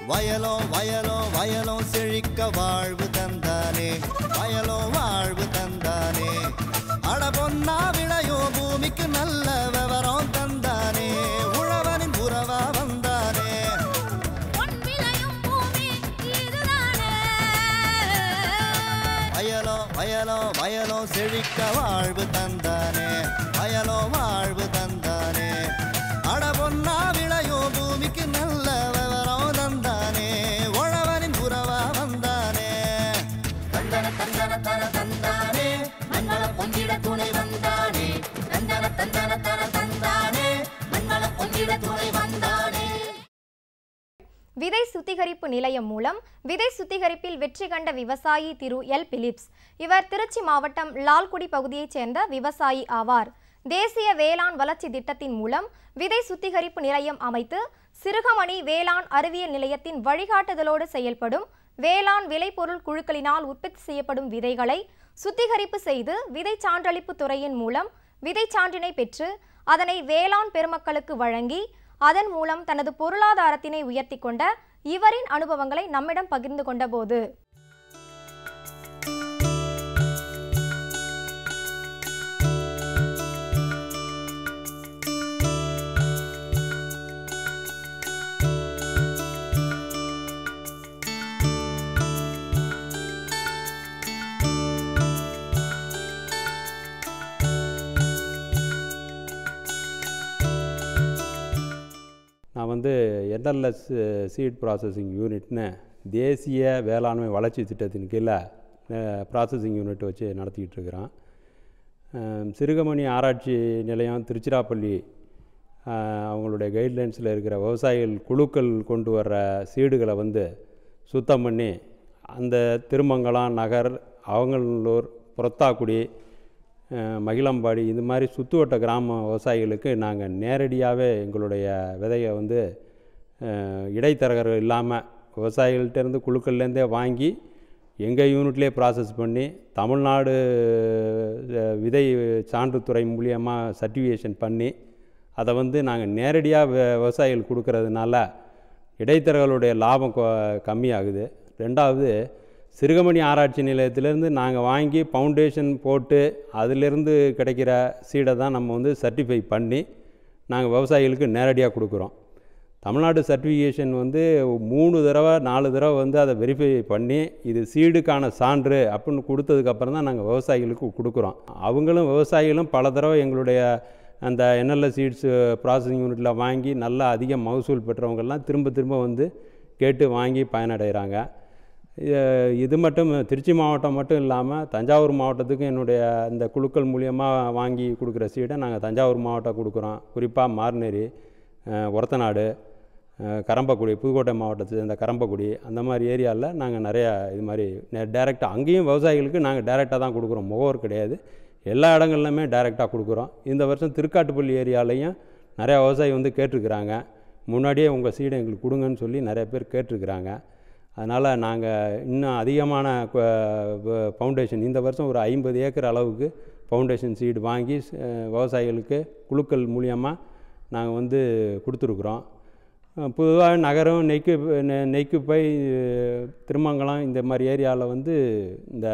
வயலோ வயலோ வயலோ செழிக்க வாழ்வு தந்தானே வயலோ வாழ்வு தந்தானே அட பொன்னா விளையோ பூமிக்கு நல்ல விவரம் தந்தானே உழவனின் உறவா வந்தானே பொன் விளையும் பூமி இதுதானே வயலோ வயலோ வயலோ செழிக்க வாழ்வு தந்தானே வயலோ வாழ்வு தந்தானே அட பொன்னா விளையோ பூமிக்கு நல்ல விவரம் தந்தானே உழவனின் உறவா வந்தானே தந்தன தந்தன தன தந்தானே மண்வள பொங்கிட துணை வந்தானே தந்தன தந்தன தன தந்தானே மண்வள பொங்கிட துணை வந்தானே விதை சுத்திகரிப்பு நிலையம் மூலம் விதை சுத்திகரிப்பில் வெற்றி கண்ட விவசாயி திரு எல் பிலிப்ஸ் இவர் திருச்சி மாவட்டம் லால்குடி பகுதியைச் சேர்ந்த விவசாயி ஆவார் தேசிய வேளாண் வளர்ச்சி திட்டத்தின் மூலம் விதை சுத்திகரிப்பு நிலையம் அமைத்து சிறுகமணி வேளாண் அறிவியல் நிலையத்தின் வழிகாட்டுதலோடு செயல்படும் வேளாண் விளைபொருள் குழுக்களினால் உற்பத்தி செய்யப்படும் விதைகளை சுத்திகரிப்பு செய்து விதை சான்றளிப்பு துறையின் மூலம் விதை சான்றினை பெற்று அதனை வேளாண் பெருமக்களுக்கு வழங்கி அதன் மூலம் தனது பொருளாதாரத்தினை உயர்த்தி கொண்ட இவரின் அனுபவங்களை நம்மிடம் பகிர்ந்து கொண்டபோது நான் வந்து என்எல்எஸ் சீட் ப்ராசஸிங் யூனிட்னு தேசிய வேளாண்மை வளர்ச்சி திட்டத்தின் கீழே ப்ராசஸிங் யூனிட் வச்சு நடத்திக்கிட்டு இருக்கிறேன் அஹ், சிறுகமணி ஆராய்ச்சி நிலையம் திருச்சிராப்பள்ளி அஹ், அவங்களுடைய கைட்லைன்ஸில் இருக்கிற விவசாயிகள் குழுக்கள் கொண்டு வர்ற சீடுகளை வந்து சுத்தம் பண்ணி அந்த திருமங்கலம் நகர் அவங்களூர் புறத்தாக்குடி அஹ், மகிழம்பாடி இது மாதிரி சுற்றுவட்ட கிராம விவசாயிகளுக்கு நாங்கள் நேரடியாகவே எங்களுடைய விதையை வந்து அஹ், இடைத்தரகர்கள் இல்லாமல் விவசாயிகள்கிட்டேருந்து குழுக்கள்லேருந்தே வாங்கி எங்கள் யூனிட்லேயே ப்ராசஸ் பண்ணி தமிழ்நாடு அஹ், விதை சான்றுத்துறை மூலியமாக சர்டிஃபிகேஷன் பண்ணி அதை வந்து நாங்கள் நேரடியாக விவசாயிகள் கொடுக்கறதுனால இடைத்தரகர்களுடைய லாபம் கொ- கம்மியாகுது ரெண்டாவது சிறுகமணி ஆராய்ச்சி நிலையத்திலேருந்து நாங்கள் வாங்கி ஃபவுண்டேஷன் போட்டு அதிலிருந்து கிடைக்கிற சீடை தான் நம்ம வந்து சர்டிஃபை பண்ணி நாங்கள் விவசாயிகளுக்கு நேரடியாக கொடுக்குறோம் தமிழ்நாடு சர்டிஃபிகேஷன் வந்து மூணு தடவை நாலு தடவை வந்து அதை வெரிஃபை பண்ணி இது சீடுக்கான சான்று அப்படின்னு கொடுத்ததுக்கப்புறம் தான் நாங்கள் விவசாயிகளுக்கு கொடுக்குறோம் அவங்களும் விவசாயிகளும் பல தடவை எங்களுடைய அந்த என்எல்எஸ் சீட்ஸ் ப்ராசஸிங் யூனிட்டில் வாங்கி நல்லா அதிக மகசூல் பெற்றவங்கெல்லாம் திரும்ப திரும்ப வந்து கேட்டு வாங்கி பயனடைகிறாங்க இது- இது மட்டும் திருச்சி மாவட்டம் மட்டும் இல்லாமல் தஞ்சாவூர் மாவட்டத்துக்கும் என்னுடைய இந்த குழுக்கள் மூலியமாக வாங்கி கொடுக்குற சீடை நாங்கள் தஞ்சாவூர் மாவட்டம் கொடுக்குறோம் குறிப்பாக மார்னேரி அஹ், ஒரத்தநாடு அஹ், கரம்பக்குடி புதுக்கோட்டை மாவட்டத்தை சேர்ந்த கரம்பக்குடி அந்த மாதிரி ஏரியாவில் நாங்கள் நிறையா இது மாதிரி டேரெக்டாக அங்கேயும் விவசாயிகளுக்கு நாங்கள் டேரெக்டாக தான் கொடுக்குறோம் முகவர் கிடையாது எல்லா இடங்கள்லையுமே டேரெக்டாக கொடுக்குறோம் இந்த வருஷம் திருக்காட்டுப்பள்ளி ஏரியாலையும் நிறையா விவசாயி வந்து கேட்டிருக்கிறாங்க முன்னாடியே உங்கள் சீடை எங்களுக்கு கொடுங்கன்னு சொல்லி நிறைய பேர் கேட்டிருக்கிறாங்க அதனால் நாங்கள் இன்னும் அதிகமான ஃபவுண்டேஷன் இந்த வருஷம் ஒரு ஐம்பது ஏக்கர் அளவுக்கு ஃபவுண்டேஷன் சீடு வாங்கி அஹ், விவசாயிகளுக்கு குழுக்கள் மூலியமாக நாங்கள் வந்து கொடுத்துருக்குறோம் பொதுவாக நகரம் நெய்க்கு நெ- நெய்க்குப்பை அஹ், திருமங்கலம் இந்த மாதிரி ஏரியாவில் வந்து இந்த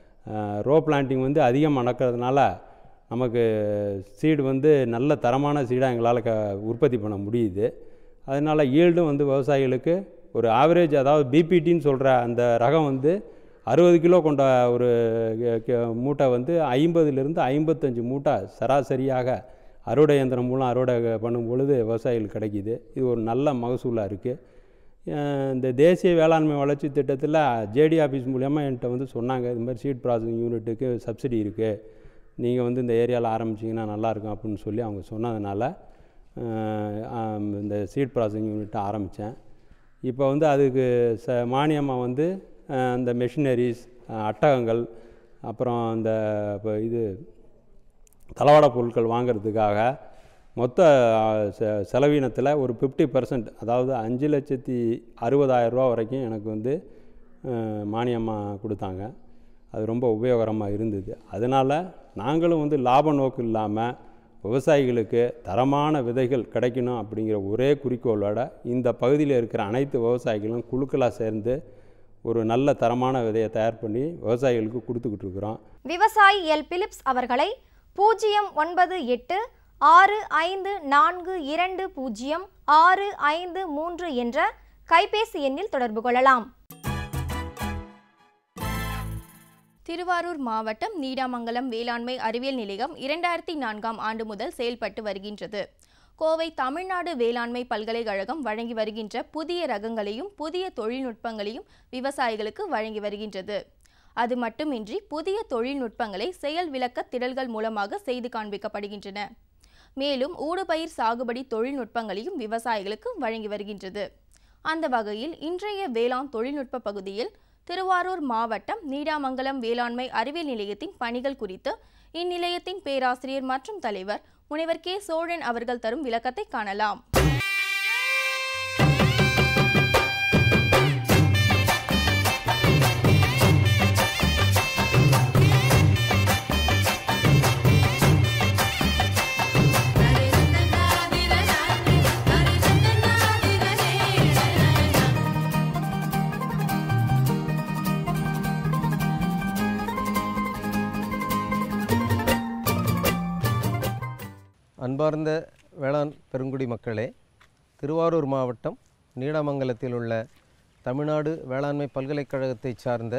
ரோ பிளான்டிங் வந்து அதிகமாக நடக்கிறதுனால நமக்கு சீடு வந்து நல்ல தரமான சீடாக எங்களால் க உற்பத்தி பண்ண முடியுது அதனால் ஈல்டும் வந்து விவசாயிகளுக்கு ஒரு ஆவரேஜ் அதாவது பிபிடின்னு சொல்கிற அந்த ரகம் வந்து அறுபது கிலோ கொண்ட ஒரு கெ- கெ- மூட்டை வந்து ஐம்பதுலேருந்து ஐம்பத்தஞ்சு மூட்டை சராசரியாக அறுவடை இயந்திரம் மூலம் அறுவடை பண்ணும் பொழுது விவசாயிகளுக்கு கிடைக்கிது இது ஒரு நல்ல மகசூலாக இருக்குது இந்த தேசிய வேளாண்மை வளர்ச்சி திட்டத்தில் ஜேடி ஆஃபீஸ் மூலயமா என்கிட்ட வந்து சொன்னாங்க இது மாதிரி சீட் ப்ராசஸிங் யூனிட்டுக்கு சப்சிடி இருக்குது நீங்கள் வந்து இந்த ஏரியாவில் ஆரம்பிச்சிங்கன்னா நல்லாயிருக்கும் அப்படின்னு சொல்லி அவங்க சொன்னதுனால அஹ், ஆம், இந்த சீட் ப்ராசஸிங் யூனிட்டை ஆரம்பித்தேன் இப்போ வந்து அதுக்கு ச மானியமாக வந்து அஹ், இந்த மெஷினரிஸ் அட்டகங்கள் அப்புறம் இந்த இப்போ இது தளவாட பொருட்கள் வாங்குறதுக்காக மொத்த செலவினத்தில் ஒரு ஃபிஃப்டி பர்சன்ட் அதாவது அஞ்சு லட்சத்தி அறுபதாயிரம் ரூபா வரைக்கும் எனக்கு வந்து மானியமாக கொடுத்தாங்க அது ரொம்ப உபயோகரமாக இருந்தது அதனால் நாங்களும் வந்து லாப நோக்கு இல்லாமல் விவசாயிகளுக்கு தரமான விதைகள் கிடைக்கணும் அப்படிங்கிற ஒரே குறிக்கோளோட இந்த பகுதியில் இருக்கிற அனைத்து விவசாயிகளும் குழுக்களாக சேர்ந்து ஒரு நல்ல தரமான விதையை தயார் பண்ணி விவசாயிகளுக்கு கொடுத்துக்கிட்டு இருக்கிறோம் விவசாயி எல் பிலிப்ஸ் அவர்களை பூஜ்ஜியம் ஒன்பது எட்டு ஆறு ஐந்து நான்கு இரண்டு பூஜ்ஜியம் ஆறு ஐந்து மூன்று என்ற கைபேசி எண்ணில் தொடர்பு கொள்ளலாம் திருவாரூர் மாவட்டம் நீடாமங்கலம் வேளாண்மை அறிவியல் நிலையம் இரண்டாயிரத்தி நான்காம் ஆண்டு முதல் செயல்பட்டு வருகின்றது கோவை தமிழ்நாடு வேளாண்மை பல்கலைக்கழகம் வழங்கி வருகின்ற புதிய ரகங்களையும் புதிய தொழில்நுட்பங்களையும் விவசாயிகளுக்கு வழங்கி வருகின்றது அது மட்டுமின்றி புதிய தொழில்நுட்பங்களை செயல் விளக்க திடல்கள் மூலமாக செய்து காண்பிக்கப்படுகின்றன மேலும் ஊடுபயிர் சாகுபடி தொழில்நுட்பங்களையும் விவசாயிகளுக்கு வழங்கி வருகின்றது அந்த வகையில் இன்றைய வேளாண் தொழில்நுட்ப பகுதியில் திருவாரூர் மாவட்டம் நீடாமங்கலம் வேளாண்மை அறிவியல் நிலையத்தின் பணிகள் குறித்து இந்நிலையத்தின் பேராசிரியர் மற்றும் தலைவர் முனைவர் கே சோழன் அவர்கள் தரும் விளக்கத்தை காணலாம் அன்பார்ந்த வேளாண் பெருங்குடி மக்களே திருவாரூர் மாவட்டம் நீடாமங்கலத்தில் உள்ள தமிழ்நாடு வேளாண்மை பல்கலைக்கழகத்தைச் சார்ந்த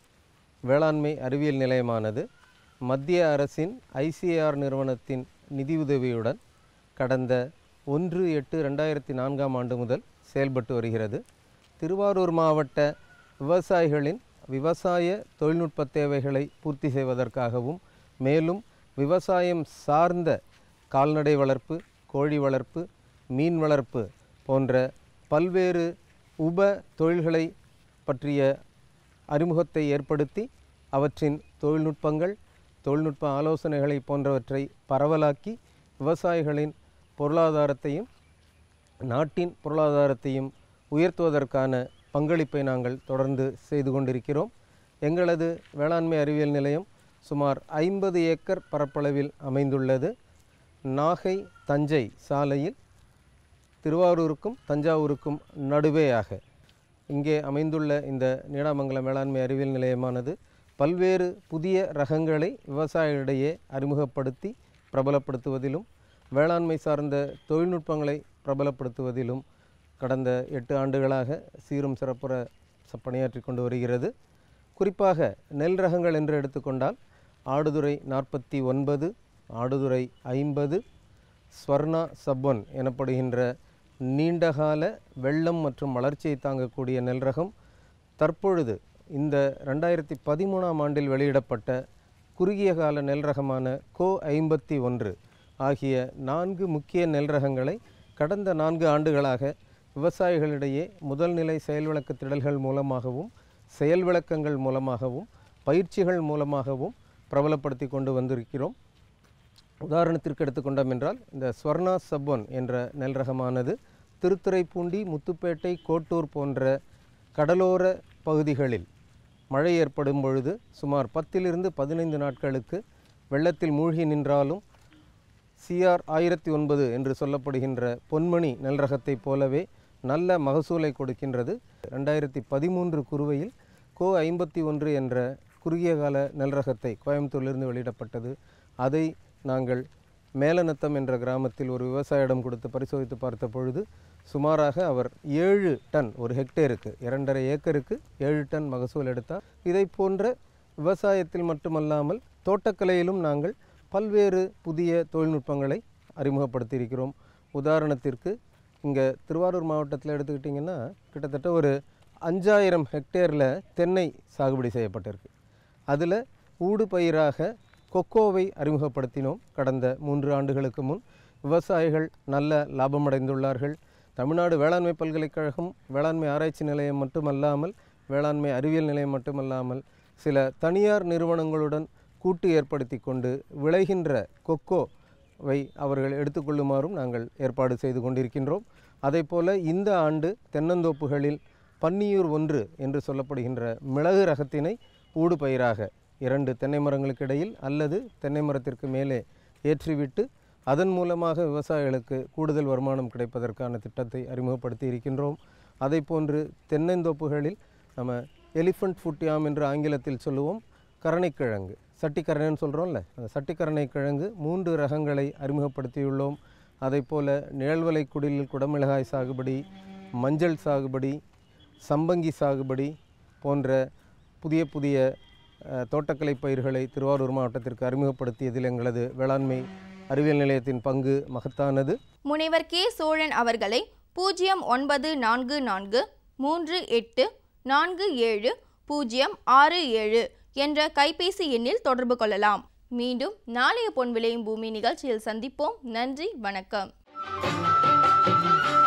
வேளாண்மை அறிவியல் நிலையமானது மத்திய அரசின் ஐசிஏஆர் நிறுவனத்தின் நிதியுதவியுடன் கடந்த ஒன்று எட்டு ரெண்டாயிரத்தி நான்காம் ஆண்டு முதல் செயல்பட்டு வருகிறது திருவாரூர் மாவட்ட விவசாயிகளின் விவசாய தொழில்நுட்ப தேவைகளை பூர்த்தி செய்வதற்காகவும் மேலும் விவசாயம் சார்ந்த கால்நடை வளர்ப்பு கோழி வளர்ப்பு மீன் வளர்ப்பு போன்ற பல்வேறு உப தொழில்களை பற்றிய அறிமுகத்தை ஏற்படுத்தி அவற்றின் தொழில்நுட்பங்கள் தொழில்நுட்ப ஆலோசனைகளை போன்றவற்றை பரவலாக்கி விவசாயிகளின் பொருளாதாரத்தையும் நாட்டின் பொருளாதாரத்தையும் உயர்த்துவதற்கான பங்களிப்பை நாங்கள் தொடர்ந்து செய்து கொண்டிருக்கிறோம் எங்களது வேளாண்மை அறிவியல் நிலையம் சுமார் ஐம்பது ஏக்கர் பரப்பளவில் அமைந்துள்ளது நாகை தஞ்சை சாலையில் திருவாரூருக்கும் தஞ்சாவூருக்கும் நடுவேயாக இங்கே அமைந்துள்ள இந்த நீடாமங்கலம் வேளாண்மை அறிவியல் நிலையமானது பல்வேறு புதிய ரகங்களை விவசாயிகளிடையே அறிமுகப்படுத்தி பிரபலப்படுத்துவதிலும் வேளாண்மை சார்ந்த தொழில்நுட்பங்களை பிரபலப்படுத்துவதிலும் கடந்த எட்டு ஆண்டுகளாக சீரும் சிறப்புற ச- பணியாற்றி கொண்டு வருகிறது குறிப்பாக நெல் ரகங்கள் என்று எடுத்துக்கொண்டால் ஆடுதுறை நாற்பத்தி ஒன்பது ஆடுதுறை ஐம்பது ஸ்வர்ணா சப்பொன் எனப்படுகின்ற நீண்டகால வெள்ளம் மற்றும் வளர்ச்சியை தாங்கக்கூடிய நெல் ரகம் தற்பொழுது இந்த ரெண்டாயிரத்தி பதிமூணாம் ஆண்டில் வெளியிடப்பட்ட குறுகிய கால நெல் ரகமான கோ ஐம்பத்தி ஒன்று ஆகிய நான்கு முக்கிய நெல் ரகங்களை கடந்த நான்கு ஆண்டுகளாக விவசாயிகளிடையே முதல் நிலை செயல் விளக்க திடல்கள் மூலமாகவும் செயல் விளக்கங்கள் மூலமாகவும் பயிற்சிகள் மூலமாகவும் பிரபலப்படுத்தி கொண்டு வந்திருக்கிறோம் உதாரணத்திற்கு எடுத்துக்கொண்டோம் என்றால் இந்த ஸ்வர்ணா சப்பொன் என்ற நெல் ரகமானது திருத்துறைப்பூண்டி முத்துப்பேட்டை கோட்டூர் போன்ற கடலோர பகுதிகளில் மழை ஏற்படும் பொழுது சுமார் பத்திலிருந்து பதினைந்து நாட்களுக்கு வெள்ளத்தில் மூழ்கி நின்றாலும் சிஆர் ஆயிரத்தி ஒன்பது என்று சொல்லப்படுகின்ற பொன்மணி நெல் ரகத்தைப் போலவே நல்ல மகசூலை கொடுக்கின்றது ரெண்டாயிரத்தி பதிமூன்று குருவையில் கோ ஐம்பத்தி ஒன்று என்ற குறுகிய கால நெல் ரகத்தை கோயம்புத்தூரிலிருந்து வெளியிடப்பட்டது அதை நாங்கள் மேலநத்தம் என்ற கிராமத்தில் ஒரு விவசாயியிடம் கொடுத்து பரிசோதித்து பார்த்த பொழுது சுமாராக அவர் ஏழு டன் ஒரு ஹெக்டேருக்கு இரண்டரை ஏக்கருக்கு ஏழு டன் மகசூல் எடுத்தார் இதை போன்ற விவசாயத்தில் மட்டுமல்லாமல் தோட்டக்கலையிலும் நாங்கள் பல்வேறு புதிய தொழில்நுட்பங்களை அறிமுகப்படுத்தியிருக்கிறோம் உதாரணத்திற்கு இங்கே திருவாரூர் மாவட்டத்தில் எடுத்துக்கிட்டிங்கன்னா கிட்டத்தட்ட ஒரு அஞ்சாயிரம் ஹெக்டேரில் தென்னை சாகுபடி செய்யப்பட்டிருக்கு அதில் ஊடு பயிராக கொக்கோவை அறிமுகப்படுத்தினோம் கடந்த மூன்று ஆண்டுகளுக்கு முன் விவசாயிகள் நல்ல லாபமடைந்துள்ளார்கள் தமிழ்நாடு வேளாண்மை பல்கலைக்கழகம் வேளாண்மை ஆராய்ச்சி நிலையம் மட்டுமல்லாமல் வேளாண்மை அறிவியல் நிலையம் மட்டுமல்லாமல் சில தனியார் நிறுவனங்களுடன் கூட்டு ஏற்படுத்தி கொண்டு விளைகின்ற கொக்கோவை அவர்கள் எடுத்துக்கொள்ளுமாறும் நாங்கள் ஏற்பாடு செய்து கொண்டிருக்கின்றோம் அதேபோல இந்த ஆண்டு தென்னந்தோப்புகளில் பன்னியூர் ஒன்று என்று சொல்லப்படுகின்ற மிளகு ரகத்தினை ஊடு பயிராக இரண்டு தென்னை மரங்களுக்கு இடையில் அல்லது தென்னை மரத்திற்கு மேலே ஏற்றிவிட்டு அதன் மூலமாக விவசாயிகளுக்கு கூடுதல் வருமானம் கிடைப்பதற்கான திட்டத்தை அறிமுகப்படுத்தி இருக்கின்றோம் அதை போன்று தென்னந்தோப்புகளில் நம்ம எலிஃபண்ட் ஃபுட் யாம் என்று ஆங்கிலத்தில் சொல்லுவோம் கரணைக்கிழங்கு சட்டிக்கரணைன்னு சொல்கிறோம்ல அந்த சட்டிக்கரணை கிழங்கு மூன்று ரகங்களை அறிமுகப்படுத்தியுள்ளோம் அதை போல நிழல்வலை குடிலில் குடமிளகாய் சாகுபடி மஞ்சள் சாகுபடி சம்பங்கி சாகுபடி போன்ற புதிய புதிய அஹ், தோட்டக்கலை பயிர்களை திருவாரூர் மாவட்டத்திற்கு அறிமுகப்படுத்தியதில் எங்களது வேளாண்மை அறிவியல் நிலையத்தின் பங்கு மகத்தானது முனைவர் கே சோழன் அவர்களை பூஜ்ஜியம் ஒன்பது நான்கு நான்கு மூன்று எட்டு நான்கு ஏழு பூஜ்ஜியம் ஆறு ஏழு என்ற கைபேசி எண்ணில் தொடர்பு கொள்ளலாம் மீண்டும் நாளைய பொன் விளையும் பூமி நிகழ்ச்சியில் சந்திப்போம் நன்றி வணக்கம்